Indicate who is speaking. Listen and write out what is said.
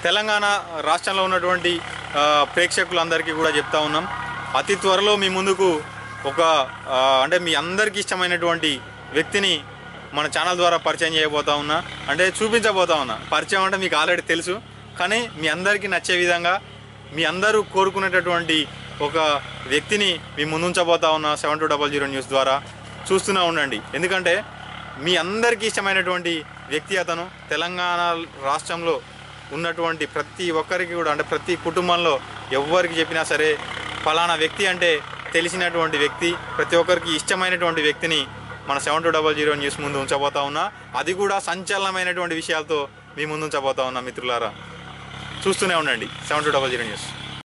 Speaker 1: తెలంగాణ రాష్ట్రంలో ఉన్నటువంటి ఆ, ప్రేక్షకులందరికీ కూడా చెప్తా ఉన్నాం అతి త్వరలో మీ ముందుకు ఒక ఆ, అంటే మీ అందరికీ ఇష్టమైనటువంటి వ్యక్తిని మన ఛానల్ ద్వారా పరిచయం చేయబోతా ఉన్నా అంటే చూపించబోతా ఉన్నా పరిచయం అంటే మీకు ఆల్రెడీ తెలుసు కానీ మీ అందరికీ నచ్చే విధంగా మీ అందరూ కోరుకునేటటువంటి ఒక వ్యక్తిని మీ ముందుంచబోతా ఉన్నా seven two double zero news ద్వారా చూస్తూనే ఉండండి ఎందుకంటే మీ అందరికీ ఇష్టమైనటువంటి వ్యక్తి అతను తెలంగాణ రాష్ట్రంలో ఉన్నటువంటి ప్రతి ఒక్కరికి కూడా అంటే ప్రతి కుటుంబంలో ఎవరికి చెప్పినా సరే ఫలానా వ్యక్తి అంటే తెలిసినటువంటి వ్యక్తి ప్రతి ఒక్కరికి ఇష్టమైనటువంటి వ్యక్తిని మన seven two double zero news ముందు ఉంచబోతా ఉన్నా అది కూడా సంచలనమైనటువంటి విషయాలతో మీ ముందు ఉంచబోతా ఉన్నా మిత్రులారా చూస్తూనే ఉండండి seven two double zero news